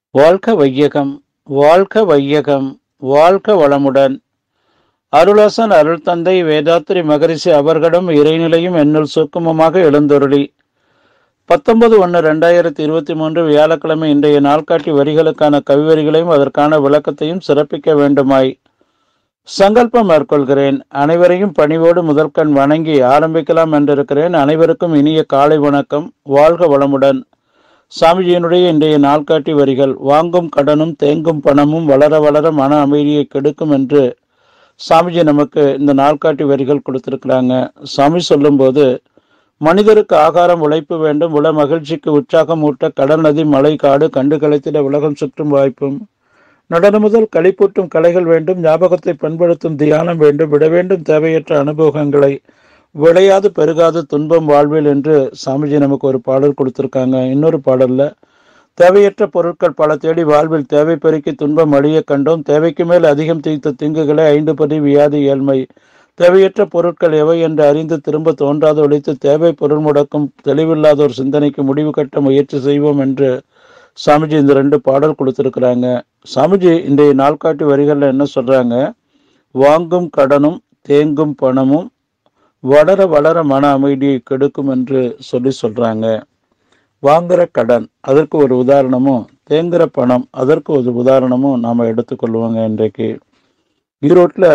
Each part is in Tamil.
வாழ்க வையகம் வாழ்க வையகம் வாழ்க வளமுடன் அருளாசன் அருள் தந்தை வேதாத்திரி மகரிஷி அவர்களும் இறைநிலையும் என்னுள் சுக்குமமாக எழுந்தொருளி பத்தொன்பது ஒன்று ரெண்டாயிரத்தி இருபத்தி மூன்று வியாழக்கிழமை இன்றைய நாள்காட்டி வரிகளுக்கான கவிவரிகளையும் அதற்கான விளக்கத்தையும் சிறப்பிக்க வேண்டுமாய் சங்கல்பம் மேற்கொள்கிறேன் அனைவரையும் பணிவோடு முதற்கண் வணங்கி ஆரம்பிக்கலாம் என்றிருக்கிறேன் அனைவருக்கும் இனிய காலை வணக்கம் வாழ்க வளமுடன் சாமிஜியினுடைய இன்றைய நாள்காட்டி வரிகள் வாங்கும் கடனும் தேங்கும் பணமும் வளர வளர மன அமைதியை கெடுக்கும் என்று சாமிஜி நமக்கு இந்த நாள்காட்டி வரிகள் கொடுத்திருக்கிறாங்க சாமி சொல்லும்போது மனிதருக்கு ஆகாரம் உழைப்பு வேண்டும் உல மகிழ்ச்சிக்கு உற்சாகம் ஊட்ட கடல் நதி மலை காடு கண்டு கலைத்திட உலகம் சுற்றும் வாய்ப்பும் நடன முதல் களிப்பூட்டும் கலைகள் வேண்டும் ஞாபகத்தை பண்படுத்தும் தியானம் வேண்டும் விட வேண்டும் தேவையற்ற அனுபவங்களை விளையாது பெருகாது துன்பம் வாழ்வில் என்று சாமிஜி நமக்கு ஒரு பாடல் கொடுத்திருக்காங்க இன்னொரு பாடல்ல தேவையற்ற பொருட்கள் பல தேடி வாழ்வில் தேவை பெருக்கி துன்பம் அழிய கண்டோம் தேவைக்கு மேல் அதிகம் தீர்த்த திங்குகளை ஐந்து படி வியாதி ஏழ்மை தேவையற்ற பொருட்கள் எவை என்று அறிந்து திரும்ப தோன்றாத ஒழித்து தேவை பொருள் முடக்கும் தெளிவில்லாத ஒரு சிந்தனைக்கு முடிவு கட்ட முயற்சி செய்வோம் என்று சாமிஜி இந்த ரெண்டு பாடல் கொடுத்திருக்கிறாங்க சாமிஜி இன்றைய நாள்காட்டி வரிகள்ல என்ன சொல்றாங்க வாங்கும் கடனும் தேங்கும் பணமும் வளர வளர மன அமைதியை கெடுக்கும் என்று சொல்லி சொல்றாங்க வாங்குற கடன் அதற்கு ஒரு உதாரணமும் தேங்குற பணம் அதற்கு ஒரு உதாரணமும் நாம எடுத்துக்கொள்வோங்க இன்றைக்கு ஈரோட்டில்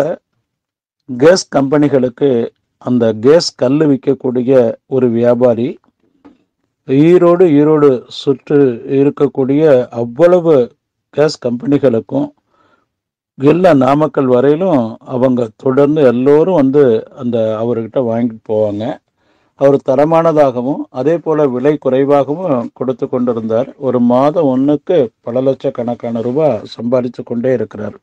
கேஸ் கம்பெனிகளுக்கு அந்த கேஸ் கல் விற்கக்கூடிய ஒரு வியாபாரி ஈரோடு ஈரோடு சுற்று இருக்கக்கூடிய அவ்வளவு கேஸ் கம்பெனிகளுக்கும் எல்லா நாமக்கல் வரையிலும் அவங்க தொடர்ந்து எல்லோரும் வந்து அந்த அவர்கிட்ட வாங்கிட்டு போவாங்க அவர் தரமானதாகவும் அதே போல விலை குறைவாகவும் கொடுத்து கொண்டிருந்தார் ஒரு மாதம் ஒன்றுக்கு பல லட்சக்கணக்கான ரூபாய் சம்பாதிச்சு கொண்டே இருக்கிறார்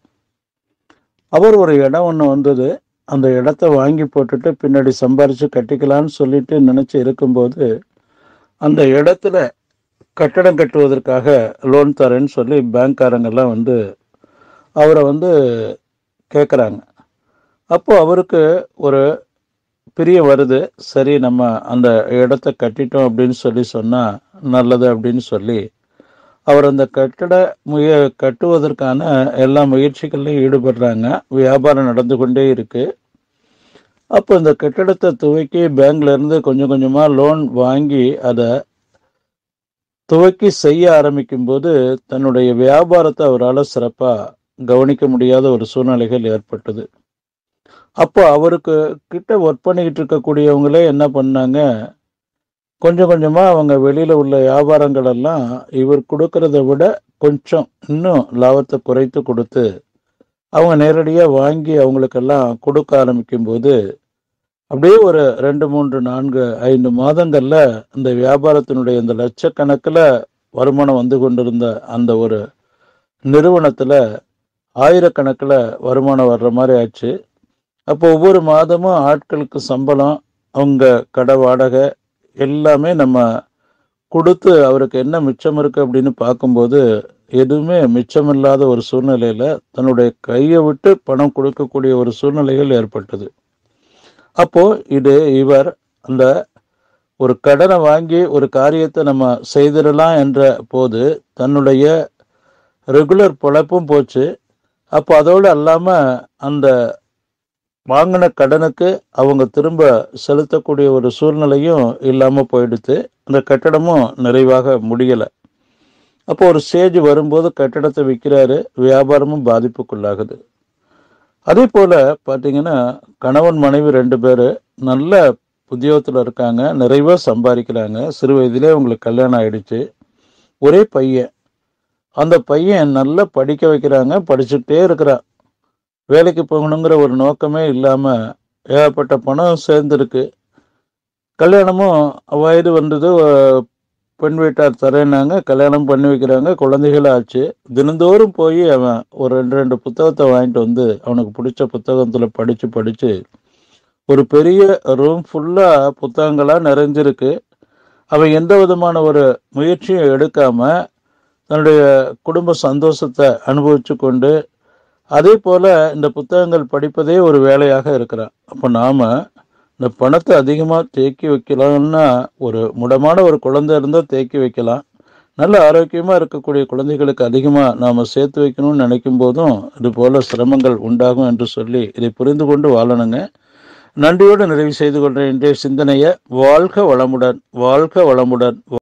அவர் ஒரு இடம் ஒன்று வந்தது அந்த இடத்த வாங்கி போட்டுட்டு பின்னாடி சம்பாரித்து கட்டிக்கலான்னு சொல்லிட்டு நினச்சி இருக்கும்போது அந்த இடத்துல கட்டடம் கட்டுவதற்காக லோன் தரேன்னு சொல்லி பேங்க்காரங்கெல்லாம் வந்து அவரை வந்து கேட்குறாங்க அப்போ அவருக்கு ஒரு பிரிய வருது சரி நம்ம அந்த இடத்த கட்டிட்டோம் அப்படின்னு சொல்லி சொன்னால் நல்லது அப்படின்னு சொல்லி அவர் அந்த கட்டட முய கட்டுவதற்கான எல்லா முயற்சிகள்லையும் ஈடுபடுறாங்க வியாபாரம் நடந்து கொண்டே இருக்கு அப்போ இந்த கட்டடத்தை துவக்கி பேங்க்ல இருந்து கொஞ்சம் கொஞ்சமாக லோன் வாங்கி அதை துவக்கி செய்ய ஆரம்பிக்கும் போது தன்னுடைய வியாபாரத்தை அவரால் சிறப்பாக கவனிக்க முடியாத ஒரு சூழ்நிலைகள் ஏற்பட்டது அப்போ அவருக்கு கிட்ட ஒர்க் பண்ணிக்கிட்டு இருக்கக்கூடியவங்களே என்ன பண்ணாங்க கொஞ்சம் கொஞ்சமாக அவங்க வெளியில் உள்ள வியாபாரங்கள் எல்லாம் இவர் கொடுக்கறத விட கொஞ்சம் இன்னும் லாபத்தை குறைத்து கொடுத்து அவங்க நேரடியாக வாங்கி அவங்களுக்கெல்லாம் கொடுக்க ஆரம்பிக்கும் போது அப்படியே ஒரு ரெண்டு மூன்று நான்கு ஐந்து மாதங்களில் இந்த வியாபாரத்தினுடைய இந்த லட்சக்கணக்கில் வருமானம் வந்து கொண்டிருந்த அந்த ஒரு நிறுவனத்தில் ஆயிரக்கணக்கில் வருமானம் வர்ற மாதிரி ஆச்சு அப்போ ஒவ்வொரு மாதமும் ஆட்களுக்கு சம்பளம் அவங்க கடை வாடகை எல்லாமே நம்ம கொடுத்து அவருக்கு என்ன மிச்சம் இருக்கு அப்படின்னு பார்க்கும்போது எதுவுமே மிச்சமில்லாத ஒரு சூழ்நிலையில தன்னுடைய கையை விட்டு பணம் கொடுக்கக்கூடிய ஒரு சூழ்நிலைகள் ஏற்பட்டது அப்போ இது இவர் அந்த ஒரு கடனை வாங்கி ஒரு காரியத்தை நம்ம செய்திடலாம் என்ற போது தன்னுடைய ரெகுலர் பொழப்பும் போச்சு அப்போ அதோடு அல்லாமல் அந்த வாங்கின கடனுக்கு அவங்க திரும்ப செலுத்தக்கூடிய ஒரு சூழ்நிலையும் இல்லாமல் போயிடுத்து அந்த கட்டடமும் நிறைவாக முடியலை அப்போ ஒரு ஸ்டேஜ் வரும்போது கட்டடத்தை விற்கிறாரு வியாபாரமும் பாதிப்புக்குள்ளாகுது அதே போல் பார்த்தீங்கன்னா கணவன் மனைவி ரெண்டு பேர் நல்ல உத்தியோகத்தில் இருக்காங்க நிறைவாக சம்பாதிக்கிறாங்க சிறு வயதிலே அவங்களுக்கு கல்யாணம் ஆயிடுச்சு ஒரே பையன் அந்த பையன் நல்லா படிக்க வைக்கிறாங்க படிச்சுக்கிட்டே இருக்கிறான் வேலைக்கு போகணுங்கிற ஒரு நோக்கமே இல்லாமல் ஏகப்பட்ட பணம் சேர்ந்துருக்கு கல்யாணமும் வயது வந்தது பெண் வீட்டார் தரேனாங்க கல்யாணம் பண்ணி வைக்கிறாங்க குழந்தைகள் ஆச்சு தினந்தோறும் போய் அவன் ஒரு ரெண்டு ரெண்டு புத்தகத்தை வாங்கிட்டு வந்து அவனுக்கு பிடிச்ச புத்தகத்தில் படித்து படித்து ஒரு பெரிய ரூம் ஃபுல்லாக புத்தகங்களாக நிறைஞ்சிருக்கு அவன் எந்த விதமான ஒரு முயற்சியும் எடுக்காமல் தன்னுடைய குடும்ப சந்தோஷத்தை அனுபவித்து கொண்டு அதே போல் இந்த புத்தகங்கள் படிப்பதே ஒரு வேலையாக இருக்கிறான் அப்போ நாம் இந்த பணத்தை அதிகமாக தேக்கி வைக்கலாம்னா ஒரு முடமான ஒரு குழந்தை இருந்தால் தேக்கி வைக்கலாம் நல்ல ஆரோக்கியமாக இருக்கக்கூடிய குழந்தைகளுக்கு அதிகமாக நாம் சேர்த்து வைக்கணும்னு நினைக்கும் போதும் இது போல சிரமங்கள் உண்டாகும் என்று சொல்லி இதை புரிந்து கொண்டு வாழணுங்க நன்றியோடு நிறைவு செய்து கொள்கிறேன் இன்றைய சிந்தனையை வாழ்க வளமுடன் வாழ்க வளமுடன்